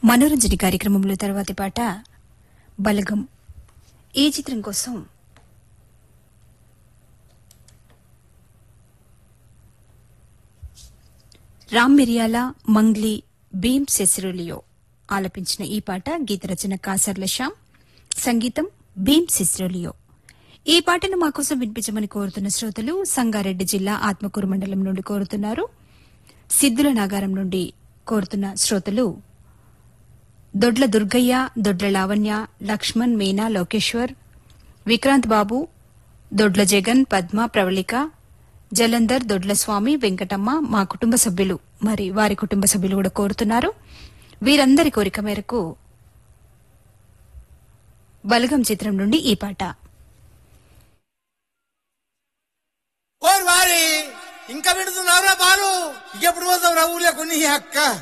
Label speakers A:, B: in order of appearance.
A: మనోరంజని కార్యక్రమంలో తర్వాతి పాట బలగం ఈ చిత్రం కోసం రామ్ మిరియాల మంగ్లీ భీమ్ సెసిరోలియో ఆలపించిన ఈ పాట గీత రచన కాసర్ల శ్యామ్ సంగీతం భీమ్ సెసిరోలియో ఈ పాటను మా కోసం వినిపించమని కోరుతున్న శ్రోతలు సంగారెడ్డి జిల్లా ఆత్మకూరు మండలం నుండి కోరుతున్నారు సిద్దుల నాగారం నుండి కోరుతున్న శ్రోతలు దొడ్ల దుర్గయ్య దొడ్ల లావణ్య లక్ష్మణ్ మీనా లోకేశ్వర్ విక్రాంత్ బాబు దొడ్ల జగన్ పద్మ ప్రవళిక జలంధర్ దొడ్ల స్వామి వెంకటమ్మ మా కుటుంబ సభ్యులు మరి వారి కుటుంబ సభ్యులు కూడా కోరుతున్నారు వీరందరి కోరిక మేరకు బలగం చిత్రం నుండి ఈ పాట
B: ఓరి వారి ఇంకా పెడుతున్నావురా బాలు ఎప్పుడు పోతావు రా ఊర్లో కొన్ని అక్క